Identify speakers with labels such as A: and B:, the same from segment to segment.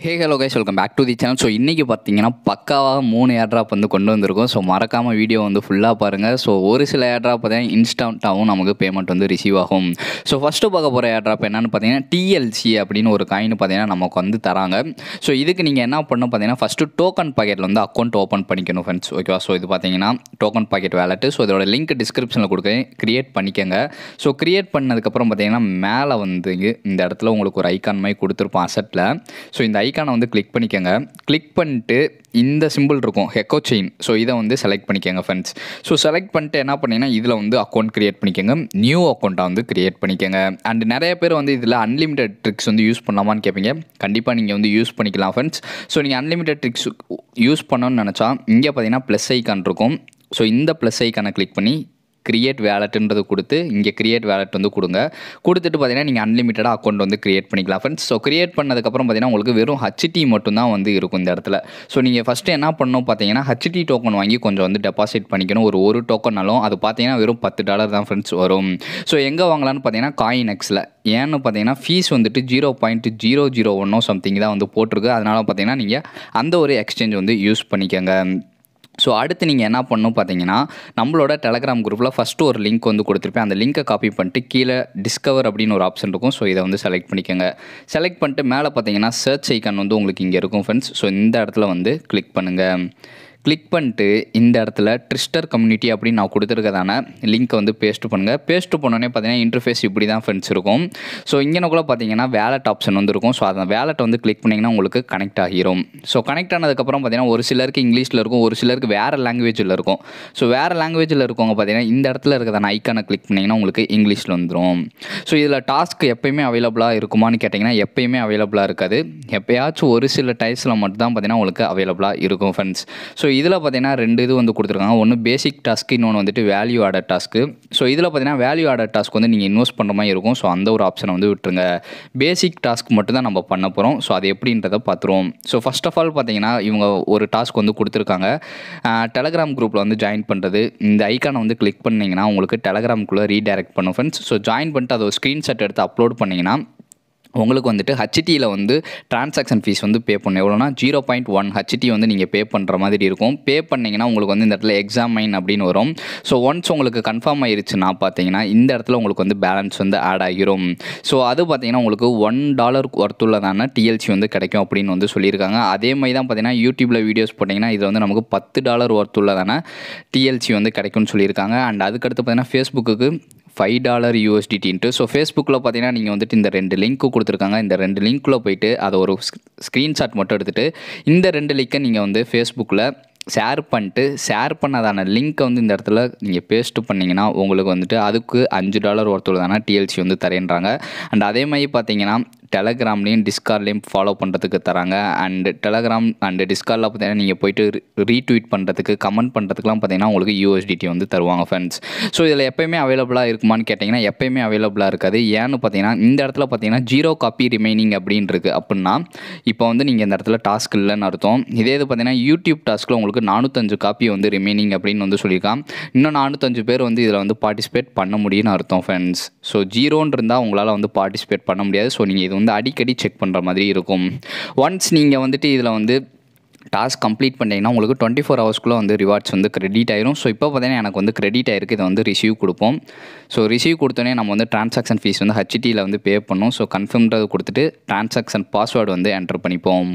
A: hey hello guys welcome back to the channel so இன்றைக்கி பார்த்தீங்கன்னா பக்காவாக மூணு ஏர்ட்ராப் வந்து கொண்டு வந்திருக்கோம் ஸோ மறக்காமல் வீடியோ வந்து ஃபுல்லாக பாருங்கள் ஸோ ஒரு சில ஏர்ட்ராப் பார்த்தீங்கன்னா இன்ஸ்டண்ட்டாகவும் நமக்கு பேமெண்ட் வந்து ரிசீவ் ஆகும் ஸோ ஃபஸ்ட்டு பார்க்க போகிற ஏர்ட்ராப் என்னென்னு பார்த்தீங்கன்னா டிஎல்சி அப்படின்னு ஒரு காயின் பார்த்தீங்கன்னா நமக்கு வந்து தராங்க ஸோ இதுக்கு நீங்கள் என்ன பண்ணணும் பார்த்தீங்கன்னா ஃபஸ்ட்டு டோக்கன் பாக்கெட்டில் வந்து அக்கௌண்ட் ஓப்பன் பண்ணிக்கணும் ஃப்ரெண்ட்ஸ் ஓகேவா ஸோ இது பார்த்தீங்கன்னா டோக்கன் பாக்கெட் வேலெட்டு ஸோ இதோட லிங்க் டிஸ்கிரிப்ஷனில் கொடுக்குறேன் க்ரியேட் பண்ணிக்கோங்க ஸோ க்ரியேட் பண்ணதுக்கப்புறம் பார்த்தீங்கன்னா மேலே வந்து இந்த இடத்துல உங்களுக்கு ஒரு ஐக்கான் மாதிரி கொடுத்துருப்போம் அசட்டில் ஸோ இந்த ஐக்கானை வந்து கிளிக் பண்ணிக்கோங்க கிளிக் பண்ணிட்டு இந்த சிம்பிள் இருக்கும் ஹெக்கோ செயின் ஸோ இதை வந்து செலக்ட் பண்ணிக்கோங்க ஃப்ரெண்ட்ஸ் ஸோ செலக்ட் பண்ணிட்டு என்ன பண்ணீங்கன்னா இதில் வந்து அக்கௌண்ட் க்ரியேட் பண்ணிக்கோங்க நியூ அக்கௌண்ட்டாக வந்து க்ரியேட் பண்ணிக்கோங்க அண்ட் நிறைய பேர் வந்து இதில் அன்லிமிட்டெட் ட்ரிக்ஸ் வந்து யூஸ் பண்ணலாமான்னு கேட்பீங்க கண்டிப்பாக நீங்கள் வந்து யூஸ் பண்ணிக்கலாம் ஃப்ரெண்ட்ஸ் ஸோ நீங்கள் அன்லிமிட்டெட் ட்ரிக்ஸ் யூஸ் பண்ணணும்னு நினச்சா இங்கே பார்த்தீங்கன்னா ப்ளஸ் ஐக்கான் இருக்கும் ஸோ இந்த ப்ளஸ் ஐக்கானை கிளிக் பண்ணி கிரியேட் வேலட்டுன்றது கொடுத்து இங்கே கிரியேட் வேலட் வந்து கொடுங்க கொடுத்துட்டு பார்த்தீங்கன்னா நீங்கள் அன்லிமிட்டடாக அக்கௌண்ட் வந்து கிரியேட் பண்ணிக்கலாம் ஃப்ரெண்ட்ஸ் ஸோ கிரியேட் பண்ணதுக்கப்புறம் பார்த்தீங்கன்னா உங்களுக்கு வெறும் ஹச்டி மட்டும்தான் வந்து இருக்கும் இந்த இடத்துல ஸோ நீங்கள் ஃபஸ்ட்டு என்ன பண்ணணும் பார்த்தீங்கன்னா ஹச்டி டோக்கன் வாங்கி கொஞ்சம் வந்து டெபாசிட் பண்ணிக்கணும் ஒரு ஒரு டோக்கனாலும் அது பார்த்தீங்கன்னா வெறும் பத்து டாலர் தான் ஃப்ரெண்ட்ஸ் வரும் ஸோ எங்கே வாங்கலாம்னு பார்த்தீங்கன்னா காயின் எக்ஸில் ஏன்னு பார்த்தீங்கன்னா ஃபீஸ் வந்துட்டு ஜீரோ பாயிண்ட் ஜீரோ ஜீரோ ஒன்னோ சம்திங் தான் வந்து போட்டிருக்கு அதனால் பார்த்தீங்கன்னா நீங்கள் அந்த ஒரு எக்ஸ்சேஞ்ச் வந்து யூஸ் பண்ணிக்கோங்க ஸோ அடுத்து நீங்கள் என்ன பண்ணணும் பார்த்தீங்கன்னா நம்மளோட டெலகிராம் குரூப்பில் ஃபஸ்ட்டு ஒரு லிங்க் வந்து கொடுத்துருப்பேன் அந்த லிங்க்கை காப்பி பண்ணிட்டு கீழே டிஸ்கவர் அப்படின்னு ஒரு ஆப்ஷன் இருக்கும் ஸோ இதை வந்து செலக்ட் பண்ணிக்கோங்க செலக்ட் பண்ணிட்டு மேலே பார்த்தீங்கன்னா சர்ச் ஐக்கான் வந்து உங்களுக்கு இங்கே இருக்கும் ஃப்ரெண்ட்ஸ் ஸோ இந்த இடத்துல வந்து கிளிக் பண்ணுங்கள் கிளிக் பண்ணிட்டு இந்த இடத்துல ட்ரிஸ்டர் கம்யூனிட்டி அப்படின்னு நான் கொடுத்துருக்கதான லிங்க்கை வந்து பேஸ்ட் பண்ணுங்கள் பேஸ்ட் பண்ணோடனே பார்த்தீங்கன்னா இன்டர்ஃபேஸ் இப்படி தான் ஃப்ரெண்ட்ஸ் இருக்கும் ஸோ இங்கனக்குள்ள பார்த்தீங்கன்னா வேலட் ஆப்ஷன் வந்து இருக்கும் ஸோ அந்த வேலட் வந்து கிளிக் பண்ணிங்கன்னா உங்களுக்கு கனெக்ட் ஆகிரும் ஸோ கனெக்ட் ஆனதுக்கப்புறம் பார்த்தீங்கன்னா ஒரு சிலருக்கு இங்கிலீஷில் இருக்கும் ஒரு சிலருக்கு வேறு லாங்குவேஜில் இருக்கும் ஸோ வேறு லாங்குவேஜில் இருக்கவங்க பார்த்தீங்கன்னா இந்த இடத்துல இருக்கிறதான ஐக்கானை கிளிக் பண்ணிங்கன்னா உங்களுக்கு இங்கிலீஷில் வந்துடும் ஸோ இதில் டாஸ்க் எப்பயுமே அவைலபிளாக இருக்குமான்னு கேட்டிங்கன்னா எப்பயுமே அவைலபிளாக இருக்காது எப்பயாச்சும் ஒரு சில டைப்ஸில் மட்டும் தான் பார்த்தீங்கன்னா உங்களுக்கு அவைலபிளாக இருக்கும் ஃப்ரெண்ட்ஸ் ஸோ இதில் பார்த்தீங்கன்னா ரெண்டு இது வந்து கொடுத்துருக்காங்க ஒன்று பேசிக் டாஸ்க் இன்னொன்று வந்துட்டு வேல்யூ ஆர்டர் டாஸ்க்கு ஸோ இதில் பார்த்தீங்கன்னா வேல்யூ ஆர்டர் டாஸ்க் வந்து நீங்கள் இன்வெஸ்ட் பண்ணுற மாதிரி இருக்கும் ஸோ அந்த ஒரு ஆப்ஷனை வந்து விட்டுருங்க பேசிக் டாஸ்க் மட்டும் தான் நம்ம பண்ண போகிறோம் ஸோ அது எப்படின்றத பார்த்துருவோம் ஸோ ஃபஸ்ட் ஆஃப் ஆல் பார்த்தீங்கன்னா இவங்க ஒரு டாஸ்க் வந்து கொடுத்துருக்காங்க டெலகிராம் குரூப்பில் வந்து ஜாயின் பண்ணுறது இந்த ஐக்கானை வந்து கிளிக் பண்ணிங்கன்னா உங்களுக்கு டெலகிராம்குள்ளே ரீடைரக்ட் பண்ணும் ஃப்ரெண்ட்ஸ் ஸோ ஜாயின் பண்ணிட்டு அதை ஒரு ஸ்க்ரீன்ஷாட் எடுத்து அப்லோட் பண்ணிங்கன்னா உங்களுக்கு வந்துட்டு ஹச்டியில் வந்து டிரான்சாக்ஷன் ஃபீஸ் வந்து பே பண்ணணும் எவ்வளோனா ஜீரோ பாயிண்ட் ஒன் ஹச்டி வந்து நீங்கள் பே பண்ணுற மாதிரி இருக்கும் பே பண்ணிங்கன்னா உங்களுக்கு வந்து இந்த இடத்துல எக்ஸாம் மைன் அப்படின்னு வரும் ஸோ ஒன்ஸ் உங்களுக்கு கன்ஃபார்ம் ஆயிருச்சுன்னா பார்த்தீங்கன்னா இந்த இடத்துல உங்களுக்கு வந்து பேலன்ஸ் வந்து ஆட் ஆகிரும் ஸோ அது பார்த்தீங்கன்னா உங்களுக்கு ஒன் டாலர் ஒர்த்துள்ளதான டிஎல்சி வந்து கிடைக்கும் அப்படின்னு வந்து சொல்லியிருக்காங்க அதே மாதிரி தான் பார்த்தீங்கன்னா யூடியூப்பில் வீடியோஸ் போட்டிங்கன்னா இதில் வந்து நமக்கு பத்து டாலர் ஒர்த்துள்ளதான டிஎல்சி வந்து கிடைக்கும்னு சொல்லியிருக்காங்க அண்ட் அதுக்கடுத்து பார்த்தீங்கன்னா ஃபேஸ்புக்கு ஃபைவ் டாலர் யூஎஸ்டிடின்ட்டு ஸோ ஃபேஸ்புக்கில் பார்த்தீங்கன்னா நீங்கள் வந்துட்டு இந்த ரெண்டு லிங்க்கு கொடுத்துருக்காங்க இந்த ரெண்டு லிங்க்கில் போயிட்டு அதை ஒரு ஸ்க்ரீன்ஷாட் மட்டும் எடுத்துகிட்டு இந்த ரெண்டு லிங்க்கை நீங்கள் வந்து ஃபேஸ்புக்கில் ஷேர் பண்ணிட்டு ஷேர் பண்ணதான லிங்க்கை வந்து இந்த இடத்துல நீங்கள் பேஸ்ட் பண்ணிங்கன்னா உங்களுக்கு வந்துட்டு அதுக்கு அஞ்சு டாலர் ஒருத்தர் டிஎல்சி வந்து தரேன்றாங்க அண்ட் அதே மாதிரி பார்த்தீங்கன்னா டெலகிராம்லேயும் டிஸ்கார்ட்லேயும் ஃபாலோ பண்ணுறதுக்கு தராங்க அண்டு டெலகிராம் அண்டு டிஸ்கார்டில் பார்த்தீங்கன்னா நீங்கள் போயிட்டு ரீட்வீட் பண்ணுறதுக்கு கமெண்ட் பண்ணுறதுக்குலாம் பார்த்தீங்கன்னா உங்களுக்கு யூஎஸ்டிடி வந்து தருவாங்க ஃப்ரெண்ட்ஸ் ஸோ இதில் எப்போயுமே அவைலபிளாக இருக்குமான்னு கேட்டிங்கன்னா எப்போயுமே அவைலபிளாக இருக்காது ஏன்னு பார்த்தீங்கன்னா இந்த இடத்துல பார்த்தீங்கன்னா ஜீரோ காப்பி ரிமைனிங் அப்படின்னு இருக்குது அப்படின்னா இப்போ வந்து நீங்கள் இந்த இடத்துல டாஸ்க் இல்லைன்னு அர்த்தம் இதே இது பார்த்தீங்கன்னா யூடியூப் டாஸ்க்கில் உங்களுக்கு நானூற்றஞ்சு காப்பி வந்து ரிமைனிங் அப்படின்னு வந்து சொல்லியிருக்கான் இன்னும் நானூற்றஞ்சு பேர் வந்து இதில் வந்து பார்ட்டிசிபேட் பண்ண முடியும்னு அர்த்தம் ஃப்ரெண்ட்ஸ் ஸோ ஜீரோன்னு இருந்தால் உங்களால் வந்து பார்ட்டிசிபேட் பண்ண முடியாது ஸோ நீங்கள் இது வந்து அடிக்கடி செக் பண்ணுற மாதிரி இருக்கும் ஒன்ஸ் நீங்கள் வந்துட்டு இதில் வந்து டாஸ்க் கம்ப்ளீட் பண்ணிங்கன்னா உங்களுக்கு டுவெண்ட்டி ஃபோர் ஹவர்ஸ்க்குள்ளே வந்து ரிவார்ட்ஸ் வந்து கிரெடிட் ஆயிரும் ஸோ இப்போ பார்த்தீங்கன்னா எனக்கு வந்து கிரெடிட் ஆயிருக்கு இதை வந்து ரிசீவ் கொடுப்போம் ஸோ ரிசீவ் கொடுத்தோன்னே நம்ம வந்து ட்ரான்சாக்ஷன் ஃபீஸ் வந்து ஹச்டியில் வந்து பே பண்ணோம் ஸோ கன்ஃபார்ம்ன்றது கொடுத்துட்டு ட்ரான்சாக்ஷன் பாஸ்வேர்டு வந்து என்டர் பண்ணிப்போம்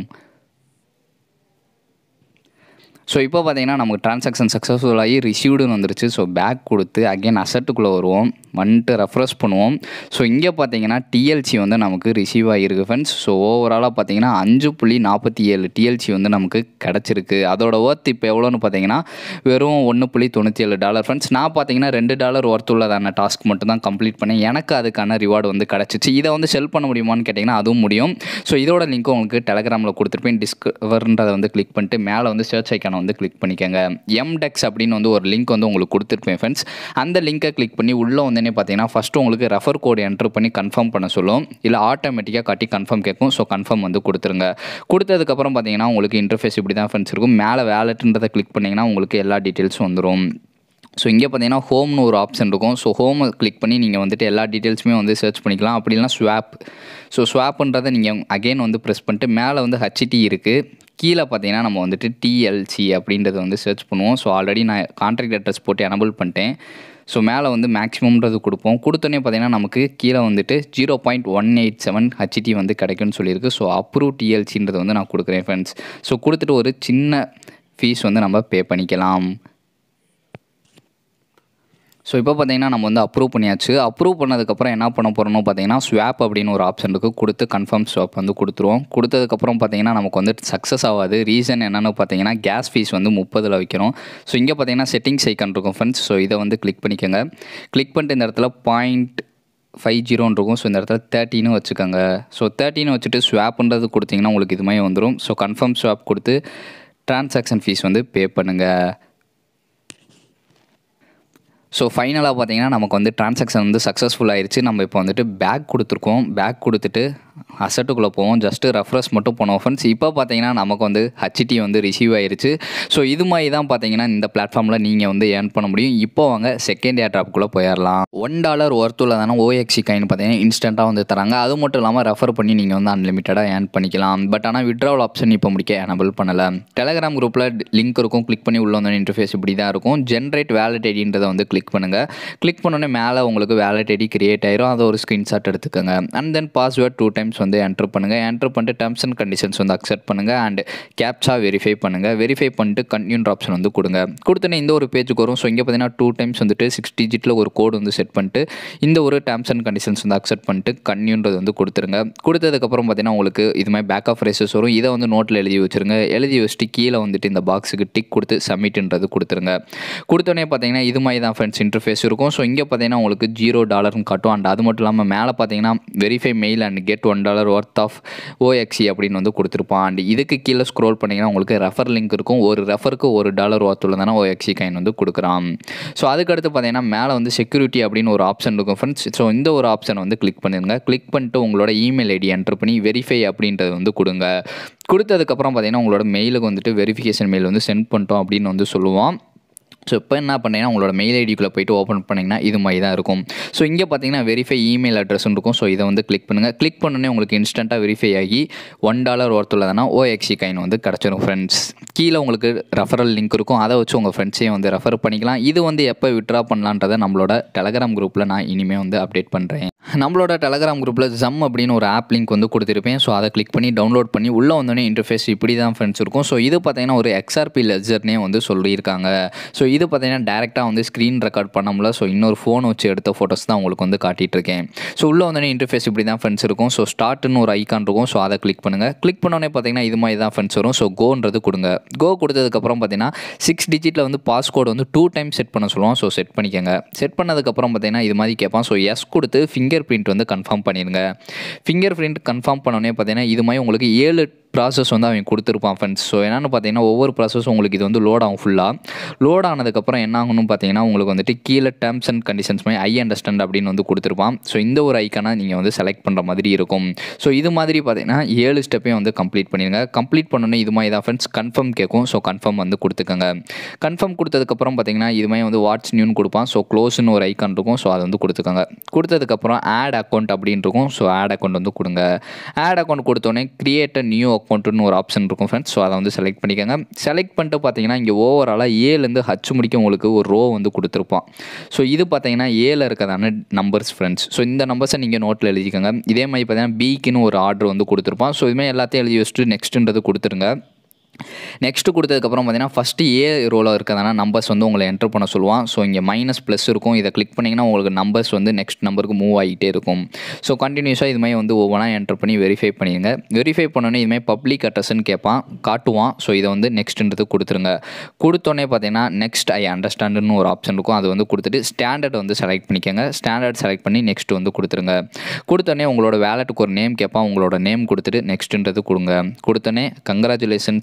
A: ஸோ இப்போ பார்த்தீங்கன்னா நமக்கு ட்ரான்சாக்ஷன் சக்ஸஸ்ஃபுல்லாகி ரிசீவ்டுன்னு வந்துருச்சு ஸோ பேக் கொடுத்து அகைன் அசட்டுக்குள்ளே வருவோம் வந்துட்டு ரெஃப்ரெஷ் பண்ணுவோம் ஸோ இங்கே பார்த்தீங்கன்னா டிஎல்சி வந்து நமக்கு ரிசீவ் ஆகிருக்கு ஃப்ரெண்ட்ஸ் ஸோ ஓவராலாக பார்த்தீங்கன்னா அஞ்சு புள்ளி நாற்பத்தி ஏழு டிஎல்சி வந்து நமக்கு கிடச்சிருக்கு அதோட ஒர்த் இப்போ எவ்வளோன்னு பார்த்தீங்கன்னா வெறும் ஒன்று புள்ளி தொண்ணூற்றி ஏழு டாலர் ஃப்ரெண்ட்ஸ் நான் பார்த்தீங்கன்னா ரெண்டு டாலர் ஒர்த் உள்ளதான டாஸ்க் மட்டும் தான் கம்ப்ளீட் பண்ணேன் எனக்கு அதுக்கான ரிவார்டு வந்து கிடச்சிச்சு இதை வந்து செல் பண்ண முடியுமான்னு கேட்டிங்கன்னா அதுவும் முடியும் ஸோ இதோட லிங்க் உங்களுக்கு டெலகிராமில் கொடுத்துருப்பேன் டிஸ்கவர்ன்றதை வந்து கிளிக் பண்ணிட்டு மேலே வந்து சர்ச் ஐக்கான வந்து கிளிக் பண்ணிக்கோங்க எம்டெக்ஸ் அப்படின்னு வந்து ஒரு லிங்க் வந்து உங்களுக்கு கொடுத்துருப்பேன் ஃப்ரெண்ட்ஸ் அந்த லிங்கை கிளிக் பண்ணி உள்ளே வந்தோடனே பார்த்தீங்கன்னா ஃபஸ்ட்டு உங்களுக்கு ரெஃபர் கோடு என்ட்ரு பண்ணி கன்ஃபார்ம் பண்ண சொல்லும் இல்லை ஆட்டோமேட்டிக்காக காட்டி கன்ஃபார்ம் கேட்கும் ஸோ கன்ஃபார்ம் வந்து கொடுத்துருங்க கொடுத்ததுக்கப்புறம் பார்த்தீங்கன்னா உங்களுக்கு இன்டர்ஃபேஸ் இப்படி தான் ஃப்ரெண்ட்ஸ் இருக்கும் மேலே வேலெட்டுன்றதை கிளிக் பண்ணிங்கன்னா உங்களுக்கு எல்லா டீட்டெயில்ஸும் வந்துடும் ஸோ இங்கே பார்த்தீங்கன்னா ஹோம்னு ஒரு ஆப்ஷன் இருக்கும் ஸோ ஹோமை கிளிக் பண்ணி நீங்கள் வந்துட்டு எல்லா டீட்டெயில்ஸுமே வந்து சர்ச் பண்ணிக்கலாம் அப்படி இல்லைனா ஸ்வாப் ஸோ ஸ்வாப்ன்றதை நீங்கள் அகைன் வந்து ப்ரெஸ் பண்ணிட்டு மேலே வந்து ஹச்டி இருக்குது கீழே பார்த்தீங்கன்னா நம்ம வந்துட்டு டிஎல்சி அப்படின்றத வந்து சர்ச் பண்ணுவோம் ஸோ ஆல்ரெடி நான் கான்ட்ராக்ட் அட்ரஸ் போட்டு எனபிள் பண்ணிட்டேன் ஸோ மேலே வந்து மேக்ஸிமம்ன்றது கொடுப்போம் கொடுத்தோன்னே பார்த்தீங்கன்னா நமக்கு கீழே வந்துட்டு zero point one eight seven HT வந்து கிடைக்கும்னு சொல்லியிருக்கு ஸோ அப்ரூவ் டிஎல்சின்றதை வந்து நான் கொடுக்குறேன் ஃப்ரெண்ட்ஸ் ஸோ கொடுத்துட்டு ஒரு சின்ன ஃபீஸ் வந்து நம்ம பே பண்ணிக்கலாம் ஸோ இப்போ பார்த்தீங்கன்னா நம்ம வந்து அப்ரூவ் பண்ணியாச்சு அப்ரூவ் பண்ணதுக்கப்புறம் என்ன பண்ண போகிறோம்னு பார்த்தீங்கன்னா ஸ்வாப் அப்படின்னு ஒரு ஆப்ஷன் இருக்குது கொடுத்து கன்ஃபார்ம் ஸ்வாப் வந்து கொடுத்துருவோம் கொடுத்ததுக்கப்புறம் பார்த்தீங்கன்னா நமக்கு வந்து சக்ஸஸ் ஆகாது ரீசன் என்னென்னு பார்த்தீங்கன்னா கேஸ் ஃபீஸ் வந்து முப்பதில் வைக்கிறோம் ஸோ இங்கே பார்த்தீங்கன்னா செட்டிங்ஸ் ஐக்கான் இருக்கும் ஃப்ரெண்ட்ஸ் ஸோ இதை வந்து கிளிக் பண்ணிக்கோங்க கிளிக் பண்ணிட்டு இந்த இடத்துல பாயிண்ட் ஃபைவ் ஜீரோன்னு இருக்கும் ஸோ இந்த இடத்துல தேர்ட்டின்னு வச்சுக்கோங்க ஸோ தேர்ட்டின்னு வச்சுட்டு ஸ்வாப்ன்றது கொடுத்தீங்கன்னா உங்களுக்கு இது மாதிரி வந்துடும் ஸோ கன்ஃபார்ம் ஸ்வாப் கொடுத்து ட்ரான்சாக்ஷன் ஃபீஸ் வந்து பே பண்ணுங்கள் ஸோ ஃபைனலாக பார்த்தீங்கன்னா நமக்கு வந்து ட்ரான்சாக்ஷன் வந்து சக்ஸஸ்ஃபுல் ஆயிடுச்சு நம்ம இப்போ வந்துட்டு பேக் கொடுத்துருக்கோம் பேக் கொடுத்துட்டு அசட்டுக்குள்ளே போவோம் ஜஸ்ட்டு ரெஃப்ரெஷ் மட்டும் போனோம் ஃப்ரெண்ட்ஸ் இப்போ பார்த்தீங்கன்னா நமக்கு வந்து ஹச்டி வந்து ரிசீவ் ஆயிருச்சு ஸோ இது மாதிரி தான் பார்த்தீங்கன்னா இந்த பிளாட்ஃபார்மில் நீங்கள் வந்து ஏர்ன் பண்ண முடியும் இப்போ வாங்க செகண்ட் ஏர் ட்ராப்குள்ளே போயிடலாம் ஒன் டாலர் ஒர்த்துள்ள தானே ஓஎக்சி காயின் பார்த்தீங்கன்னா இன்ஸ்டண்ட்டாக வந்து தராங்க அது மட்டும் இல்லாமல் ரெஃபர் பண்ணி நீங்கள் வந்து அன்லிமிட்டடாக ஏர்ன் பண்ணிக்கலாம் பட் ஆனால் விட்ராவல் ஆப்ஷன் இப்போ முடிக்க எனபிள் பண்ணலை டெலகிராம் குரூப்பில் லிங்க் இருக்கும் கிளிக் பண்ணி உள்ள வந்து இன்டர்ஃபேஸ் இப்படி தான் இருக்கும் ஜென்ரேட் வேலட் ஐடின்றதை வந்து கிளிக் பண்ணுங்கள் கிளிக் பண்ணோடனே மேலே உங்களுக்கு வேலட் ஐடி கிரியேட் ஆயிரும் அதை ஒரு ஸ்க்ரீன்ஷாட் எடுத்துக்கோங்க and then password two times வந்து என்ட்ரு பண்ணுங்கள் என்ட்ரு பண்ணிட்டு டேர்ம்ஸ் அண்ட் கண்டிஷன்ஸ் வந்து அக்செப்ட் பண்ணுங்கள் அண்ட் கேப்சா வெரிஃபை பண்ணுங்கள் வெரிஃபை பண்ணிட்டு கன்யூன்ற ஆப்ஷன் வந்து கொடுங்க கொடுத்தோன்னே இந்த ஒரு பேஜுக்கு வரும் ஸோ இங்கே பார்த்தீங்கன்னா டூ டைம்ஸ் வந்துட்டு சிக்ஸ் டிஜிட்டில் ஒரு கோடு வந்து செட் பண்ணிட்டு இந்த ஒரு டேர்ம்ஸ் அண்ட் கண்டிஷன்ஸ் வந்து அக்செப்ட் பண்ணிட்டு கன்யூன்றது வந்து கொடுத்துருங்க கொடுத்ததுக்கப்புறம் பார்த்தீங்கன்னா உங்களுக்கு இது மாதிரி பேக் ஆஃப் ரேசஸ் வரும் இதை வந்து நோட்டில் எழுதி வச்சுருங்க எழுதி வச்சுட்டு கீழே வந்துட்டு இந்த பாக்ஸுக்கு டிக் கொடுத்து சப்மிட்ன்றது கொடுத்துருங்க கொடுத்தோன்னே பார்த்தீங்கன்னா இது மாதிரி தான் ஃப்ரெண்ட்ஸ் இன்டர்ஃபேஸ் இருக்கும் ஸோ இங்கே பார்த்தீங்கன்னா உங்களுக்கு ஜீரோ டாலர்னு காட்டும் அண்ட் அது மட்டும் இல்லாமல் மேலே பார்த்தீங்கன்னா verify mail and get one dollar worth of OXC அப்படின்னு வந்து கொடுத்துருப்பான் அண்ட் இதுக்கு கீழே ஸ்க்ரோல் பண்ணிங்கன்னா உங்களுக்கு ரெஃபர் லிங்க் இருக்கும் ஒரு ரெஃபருக்கு ஒரு டாலர் ஒர்த் உள்ளதான ஓஎக்ஸி காயின் வந்து கொடுக்குறான் ஸோ அதுக்கடுத்து பார்த்தீங்கன்னா மேலே வந்து செக்யூரிட்டி அப்படின்னு ஒரு ஆப்ஷன் இருக்கும் ஃப்ரெண்ட்ஸ் ஸோ இந்த ஒரு ஆப்ஷனை வந்து கிளிக் பண்ணிடுங்க கிளிக் பண்ணிட்டு உங்களோட இமெயில் ஐடி என்டர் பண்ணி வெரிஃபை அப்படின்றது வந்து கொடுங்க கொடுத்ததுக்கப்புறம் பார்த்தீங்கன்னா உங்களோட மெயிலுக்கு வந்துட்டு வெரிஃபிகேஷன் மெயில் வந்து சென்ட் பண்ணிட்டோம் அப்படின்னு வந்து சொல்லுவான் ஸோ இப்போ என்ன பண்ணீங்கன்னா உங்களோட மெயில் ஐடிக்குள்ளே போயிட்டு ஓப்பன் பண்ணிங்கன்னா இது மாதிரி தான் இருக்கும் ஸோ இங்கே பார்த்தீங்கன்னா வெரிஃபை இமெயில் அட்ரஸ் இருக்கும் ஸோ இதை வந்து கிளிக் பண்ணுங்கள் கிளிக் பண்ணோன்னே உங்களுக்கு இன்ஸ்டண்ட்டாக வெரிஃபை ஆகி ஒன் டாலர் ஒர்த்துள்ளதானா ஓஎக்ஸி காயின் வந்து கிடச்சிரும் ஃப்ரெண்ட்ஸ் கீழே உங்களுக்கு ரெஃபரல் லிங்க் இருக்கும் அதை வச்சு உங்கள் ஃப்ரெண்ட்ஸையும் வந்து ரெஃபர் பண்ணிக்கலாம் இது வந்து எப்போ விட்ரா பண்ணலான்றதை நம்மளோட டெலகிராம் குரூப்பில் நான் இனிமேல் வந்து அப்டேட் பண்ணுறேன் நம்மளோட டெலகிராம் குரூப்பில் ஜம் அப்படின்னு ஒரு ஆப் லிங்க் வந்து கொடுத்துருப்பேன் ஸோ அதை கிளிக் பண்ணி டவுன்லோட் பண்ணி உள்ளே வந்தோடனே இன்டர்ஃபேஸ் இப்படி தான் ஃப்ரெண்ட்ஸ் இருக்கும் ஸோ இது பார்த்தீங்கன்னா ஒரு எக்ஸ்ஆர்பி லெஜர்னே வந்து சொல்லியிருக்காங்க ஸோ இது பார்த்தீங்கன்னா டேரெக்டாக வந்து ஸ்க்ரீன் ரெக்கார்ட் பண்ண முடியல ஸோ இன்னொரு ஃபோன் வச்சு எடுத்த ஃபோட்டோஸ் தான் உங்களுக்கு வந்து காட்டிகிட்டு இருக்கேன் ஸோ உள்ளே வந்தோடனே இன்டர்ஃபேஸ் இப்படி தான் ஃப்ரெண்ட்ஸ் இருக்கும் ஸோ ஸ்டார்ட்னு ஒரு ஐக்கான் இருக்கும் ஸோ அதை கிளிக் பண்ணுங்கள் கிளிக் பண்ணோடனே பார்த்தீங்கன்னா இது மாதிரி தான் ஃப்ரெண்ட்ஸ் வரும் ஸோ கோன்றது கொடுங்க கோ கொடுத்ததுக்கப்புறம் பார்த்தீங்கன்னா சிக்ஸ் டிஜிட்டில் வந்து பாஸ்கோடு வந்து டூ டைம் செட் பண்ண சொல்லுவோம் ஸோ செட் பண்ணிக்கோங்க செட் பண்ணதுக்கப்புறம் பார்த்தீங்கன்னா இது மாதிரி கேட்பான் ஸோ எஸ் கொடுத்து ஃபிங்கர் பிரிண்ட் வந்து கன்ஃபார்ம் பண்ணிடுங்க ஃபிங்கர் பிரிண்ட் கன்ஃபார்ம் பண்ணோடனே பார்த்தீங்கன்னா இது மாதிரி உங்களுக்கு ஏழு ப்ராசஸ் வந்து அவன் கொடுத்துருப்பான் ஃப்ரெண்ட்ஸ் ஸோ என்னென்னு பார்த்தீங்கன்னா ஒவ்வொரு ப்ராசஸும் உங்களுக்கு இது வந்து லோட் ஆகும் ஃபுல்லாக லோட் ஆனதுக்கப்புறம் என்ன ஆகணும்னு பார்த்தீங்கன்னா உங்களுக்கு வந்துட்டு கீழே டேர்ம்ஸ் அண்ட் கண்டிஷன்ஸ் மாதிரி ஐ அண்டர்ஸ்டாண்ட் அப்படின்னு வந்து கொடுத்துருப்பான் ஸோ இந்த ஒரு ஐக்கானை நீங்கள் வந்து செலக்ட் பண்ணுற மாதிரி இருக்கும் ஸோ இது மாதிரி பார்த்தீங்கன்னா ஏழு ஸ்டெப்பையும் வந்து கம்ப்ளீட் பண்ணிடுங்க கம்ப்ளீட் பண்ணோன்னே இது மாதிரி தான் ஃப்ரெண்ட்ஸ் கன்ஃபார்ம் கேட்கும் ஸோ கன்ஃபார்ம் வந்து கொடுத்துக்கோங்க கன்ஃபார்ம் கொடுத்ததுக்கப்புறம் பார்த்தீங்கன்னா இது மாதிரி வந்து வாட்ஸ் நியூன்னு கொடுப்பான் ஸோ க்ளோஸ்னு ஒரு ஐக்கான் இருக்கும் ஸோ அதை வந்து கொடுத்துக்கோங்க கொடுத்ததுக்கப்புறம் ஆட் அக்கௌண்ட் அப்படின்னு இருக்கும் ஸோ ஆட் அக்கௌண்ட் வந்து கொடுங்க ஆட் அக்கௌண்ட் கொடுத்தோடனே கிரியேட் அ நியூ அக்கௌண்ட்டுன்னு ஒரு ஆப்ஷன் இருக்கும் ஃப்ரெண்ட்ஸ் ஸோ அதை வந்து செலக்ட் பண்ணிக்கோங்க செலக்ட் பண்ணிட்டு பார்த்தீங்கன்னா இங்கே ஓவராலாக ஏலேருந்து ஹச் முடிக்க உங்களுக்கு ஒரு ரோ வந்து கொடுத்துருப்பான் ஸோ இது பார்த்தீங்கன்னா ஏல இருக்கிறதான நம்பர்ஸ் ஃப்ரெண்ட்ஸ் ஸோ இந்த நம்பர்ஸை நீங்கள் நோட்டில் எழுதிக்கோங்க இதே மாதிரி பார்த்தீங்கன்னா பிக்குன்னு ஒரு ஆர்டர் வந்து கொடுத்துருப்பான் ஸோ இதுமாதிரி எல்லாத்தையும் எழுதி வச்சுட்டு நெக்ஸ்ட்டுன்றது கொடுத்துருங்க நெக்ஸ்ட்டு கொடுத்ததுக்கப்புறம் பார்த்தீங்கன்னா ஃபஸ்ட்டு ஏ ரோவில் இருக்கிறதான நம்பர்ஸ் வந்து உங்களை என்டர் பண்ண சொல்லுவான் ஸோ இங்கே மைனஸ் ப்ளஸ் இருக்கும் இதை கிளிக் பண்ணிங்கன்னா உங்களுக்கு நம்பர்ஸ் வந்து நெக்ஸ்ட் நம்பருக்கு மூவ் ஆகிட்டே இருக்கும் ஸோ கண்டினியூஸாக இது மாதிரி வந்து ஒவ்வொன்றா என்டர் பண்ணி வெரிஃபை பண்ணிடுங்க வெரிஃபை பண்ணோன்னே இதுமாதிரி பப்ளிக் அட்ரஸ்ன்னு கேட்பான் காட்டுவான் ஸோ இதை வந்து நெக்ஸ்ட்டுன்றது கொடுத்துருங்க கொடுத்தோன்னே பார்த்தீங்கன்னா நெக்ஸ்ட் ஐ அண்டர்ஸ்டாண்டுன்னு ஒரு ஆப்ஷன் இருக்கும் அது வந்து கொடுத்துட்டு ஸ்டாண்டர்ட் வந்து செலக்ட் பண்ணிக்கோங்க ஸ்டாண்டர்ட் செலக்ட் பண்ணி நெக்ஸ்ட் வந்து கொடுத்துருங்க கொடுத்தோன்னே உங்களோட வேலெட்டுக்கு ஒரு நேம் கேட்பான் உங்களோட நேம் கொடுத்துட்டு நெக்ஸ்ட்டுன்றது கொடுங்க கொடுத்தோன்னே கங்க்ராச்சுலேஷன்ஸ்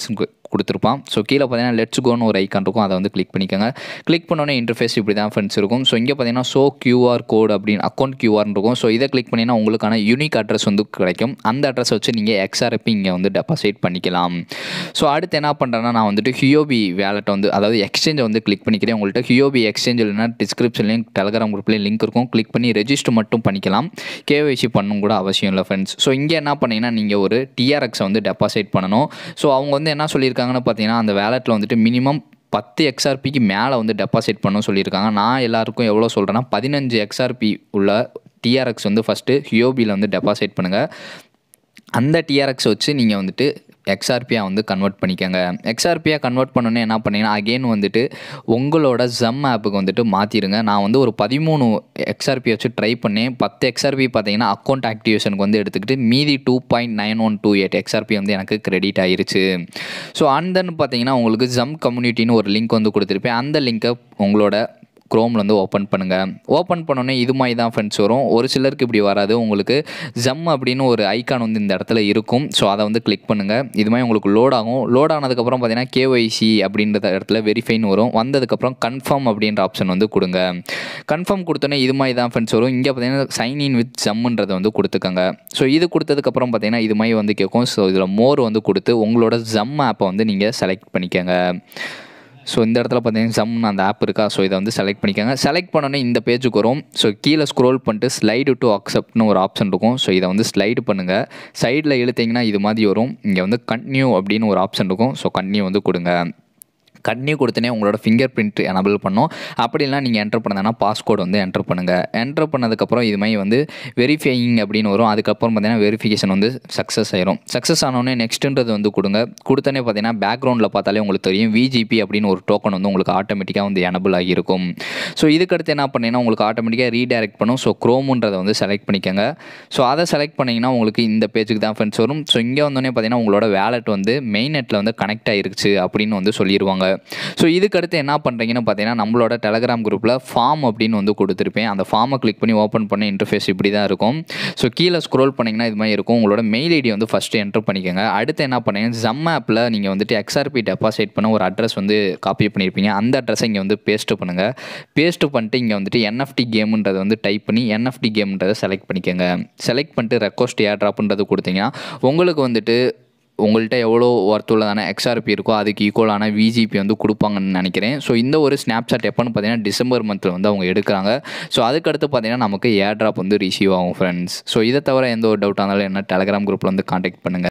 A: கொடுத்துருப்பான் ஸோ கீழே பார்த்தீங்கன்னா லெட்ஸ் கோன்னு ஒரு ஐக்கான் இருக்கும் அதை வந்து கிளிக் பண்ணிக்கோங்க கிளிக் பண்ணோன்னே இன்டர்ஃபேஸ் இப்படி தான் ஃப்ரெண்ட்ஸ் இருக்கும் ஸோ இங்கே பார்த்தீங்கன்னா ஷோ கியூஆர் கோட் அப்படின்னு அக்கௌண்ட் கியூஆர்னு இருக்கும் ஸோ இதை கிளிக் பண்ணிங்கன்னா உங்களுக்கான யூனிக் அட்ரஸ் வந்து கிடைக்கும் அந்த அட்ரஸ் வச்சு நீங்கள் எக்ஸ்ஆர்பி இங்கே வந்து டெபாசிட் பண்ணிக்கலாம் ஸோ அடுத்து என்ன பண்ணுறேன்னா நான் வந்துட்டு ஹியோபி வேலெட்டை வந்து அதாவது எக்ஸ்சேஞ்சை வந்து கிளிக் பண்ணிக்கிறேன் உங்கள்கிட்ட ஹியோபி எக்ஸ்சேஞ்ச் இல்லைனா டிஸ்கிரிப்ஷன்லேயும் டெலகிராம் குரூப்லேயும் லிங்க் இருக்கும் கிளிக் பண்ணி ரெஜிஸ்டர் மட்டும் பண்ணிக்கலாம் கேஒய்சி பண்ணணும் கூட அவசியம் இல்லை ஃப்ரெண்ட்ஸ் ஸோ இங்கே என்ன பண்ணீங்கன்னா நீங்கள் ஒரு டிஆர்எக்ஸை வந்து டெபாசிட் பண்ணணும் ஸோ அவங்க வந்து என்ன சொல்லியிருக்காங்கன்னு பார்த்தீங்கன்னா அந்த வேலெட்டில் வந்துட்டு மினிமம் பத்து எக்ஸ்ஆர்பிக்கு மேலே வந்து டெபாசிட் பண்ண சொல்லியிருக்காங்க நான் எல்லாருக்கும் எவ்வளோ சொல்கிறேன்னா பதினஞ்சு எக்ஸ்ஆர்பி உள்ள டிஆர்எக்ஸ் வந்து ஃபஸ்ட்டு ஹியோபியில் வந்து டெபாசிட் பண்ணுங்கள் அந்த டிஆர்எக்ஸ் வச்சு நீங்கள் வந்துட்டு எக்ஸ்ஆர்பியாக வந்து கன்வெர்ட் பண்ணிக்கோங்க எக்ஸ்ஆர்பியாக கன்வெர்ட் பண்ணோன்னே என்ன பண்ணீங்கன்னா அகெயின் வந்துட்டு உங்களோட ஜம் ஆப்புக்கு வந்துட்டு மாற்றிடுங்க நான் வந்து ஒரு பதிமூணு எக்ஸ்ஆர்பி வச்சு ட்ரை பண்ணேன் பத்து எக்ஸ்ஆர்பி பார்த்தீங்கன்னா அக்கௌண்ட் ஆக்டிவேஷனுக்கு வந்து எடுத்துக்கிட்டு மீதி two point nine one two eight XRP வந்து எனக்கு கிரெடிட் ஆயிருச்சு ஸோ அண்ட் தென் பார்த்தீங்கன்னா உங்களுக்கு ஜம் கம்யூனிட்டின்னு ஒரு லிங்க் வந்து கொடுத்துருப்பேன் அந்த லிங்க்கை உங்களோட க்ரோமில் வந்து ஓப்பன் பண்ணுங்கள் ஓப்பன் பண்ணோன்னே இது மாதிரி தான் ஃப்ரெண்ட்ஸ் வரும் ஒரு சிலருக்கு இப்படி வராது உங்களுக்கு ஜம் அப்படின்னு ஒரு ஐக்கான் வந்து இந்த இடத்துல இருக்கும் ஸோ அதை வந்து கிளிக் பண்ணுங்கள் இது மாதிரி உங்களுக்கு லோட் ஆகும் லோட் ஆனதுக்கப்புறம் பார்த்தீங்கன்னா கேஒய்சி அப்படின்ற இடத்துல வெரிஃபைன்னு வரும் வந்ததுக்கப்புறம் கன்ஃபார்ம் அப்படின்ற ஆப்ஷன் வந்து கொடுங்க கன்ஃபார்ம் கொடுத்தோன்னே இது மாதிரி தான் ஃப்ரெண்ட்ஸ் வரும் இங்கே பார்த்தீங்கன்னா சைன் இன் வித் ஜம்ன்றதை வந்து கொடுத்துக்கோங்க ஸோ இது கொடுத்ததுக்கப்புறம் பார்த்தீங்கன்னா இது மாதிரி வந்து கேட்கும் ஸோ இதில் மோர் வந்து கொடுத்து உங்களோட ஜம் ஆப்பை வந்து நீங்கள் செலக்ட் பண்ணிக்கோங்க ஸோ இந்த இடத்துல பார்த்தீங்கன்னா ஜம்னு அந்த ஆப் இருக்கா ஸோ இதை வந்து செலக்ட் பண்ணிக்கோங்க செலக்ட் பண்ணோன்னே இந்த பேஜுக்கு வரும் ஸோ கீழே ஸ்க்ரோல் பண்ணிட்டு ஸ்லைடு டு அக்செப்ட்னு ஒரு ஆப்ஷன் இருக்கும் ஸோ இதை வந்து ஸ்லைடு பண்ணுங்கள் சைடில் இழுத்தீங்கன்னா இது மாதிரி வரும் இங்கே வந்து கன்டினியூ அப்படின்னு ஒரு ஆப்ஷன் இருக்கும் ஸோ கன்டினியூ வந்து கொடுங்க கன்டினியூ கொடுத்தனே உங்களோட ஃபிங்கர் பிரிண்ட் எனபிள் பண்ணும் அப்படிலாம் நீங்கள் என்டர் பண்ணதுன்னா பாஸ்கோட் வந்து என்டர் பண்ணுங்கள் என்டர் பண்ணதுக்கப்புறம் இது மாதிரி வந்து வெரிஃபையிங் அப்படின்னு வரும் அதுக்கப்புறம் பார்த்தீங்கன்னா வெரிஃபிகேஷன் வந்து சக்ஸஸ் ஆயிரும் சக்ஸஸ் ஆனோடனே நெக்ஸ்ட்டுன்றது வந்து கொடுங்க கொடுத்தனே பார்த்தீங்கன்னா பேக்ரவுண்டில் பார்த்தாலே உங்களுக்கு தெரியும் விஜிபி அப்படின்னு ஒரு டோக்கன் வந்து உங்களுக்கு ஆட்டோமேட்டிக்காக வந்து எனபிள் ஆகியிருக்கும் ஸோ இதுக்கடுத்து என்ன பண்ணீங்கன்னா உங்களுக்கு ஆட்டோமேட்டிக்காக ரீடைரக்ட் பண்ணும் ஸோ க்ரோமுன்றதை வந்து செலக்ட் பண்ணிக்கோங்க ஸோ அதை செலக்ட் பண்ணிங்கன்னா உங்களுக்கு இந்த பேஜுக்கு தான் ஃப்ரெண்ட்ஸ் வரும் ஸோ இங்கே வந்தோடனே பார்த்தீங்கன்னா உங்களோட வேலெட் வந்து மெயின் நெட்டில் வந்து கனெக்ட் ஆகிருச்சு அப்படின்னு வந்து சொல்லிடுவாங்க ஸோ இதுக்கடுத்து என்ன பண்ணுறீங்கன்னு பார்த்தீங்கன்னா நம்மளோட டெலகிராம் குரூப்பில் ஃபார்ம் அப்படின்னு வந்து கொடுத்துருப்பேன் அந்த ஃபார்மை கிளிக் பண்ணி ஓப்பன் பண்ண இன்டர்ஃபேஸ் இப்படி தான் இருக்கும் ஸோ கீழே ஸ்க்ரோல் பண்ணிங்கன்னா இது மாதிரி இருக்கும் உங்களோட மெயில் ஐடி வந்து ஃபஸ்ட்டு என்டர் பண்ணிக்கோங்க அடுத்து என்ன பண்ணுங்க ஜம் ஆப்பில் நீங்கள் வந்துட்டு எக்ஸ்ஆர்பி டெபாசிட் பண்ண ஒரு அட்ரஸ் வந்து காப்பி பண்ணியிருப்பீங்க அந்த அட்ரஸை இங்கே வந்து பேஸ்ட் பண்ணுங்கள் பேஸ்ட் பண்ணிட்டு இங்கே வந்துட்டு என்எஃப்டி கேமுன்றதை வந்து டைப் பண்ணி என்எஃப்டி கேம்ன்றதை செலக்ட் பண்ணிக்கோங்க செலக்ட் பண்ணிட்டு ரெக்வஸ்ட் ஏர் ட்ராப்ன்றது கொடுத்தீங்கன்னா உங்களுக்கு வந்துட்டு உங்கள்கிட்ட எவ்வளோ ஒர்த்துள்ளதான எக்ஸ்ஆர்பி இருக்கோ அதுக்கு ஈக்குவலான விஜிபி வந்து கொடுப்பாங்கன்னு நினைக்கிறேன் ஸோ இந்த ஒரு ஸ்னாப்சாட் எப்போன்னு பார்த்தீங்கன்னா டிசம்பர் மந்தில் வந்து அவங்க எடுக்கிறாங்க ஸோ அதுக்கடுத்து பார்த்தீங்கன்னா நமக்கு ஏர் ட்ராப் வந்து ரிசீவ் ஆகும் ஃப்ரெண்ட்ஸ் ஸோ இதை தவிர எந்த ஒரு டவுட்டாக இருந்தாலும் என்ன டெலகிராம் குரூப்பில் வந்து காண்டாக்ட் பண்ணுங்கள்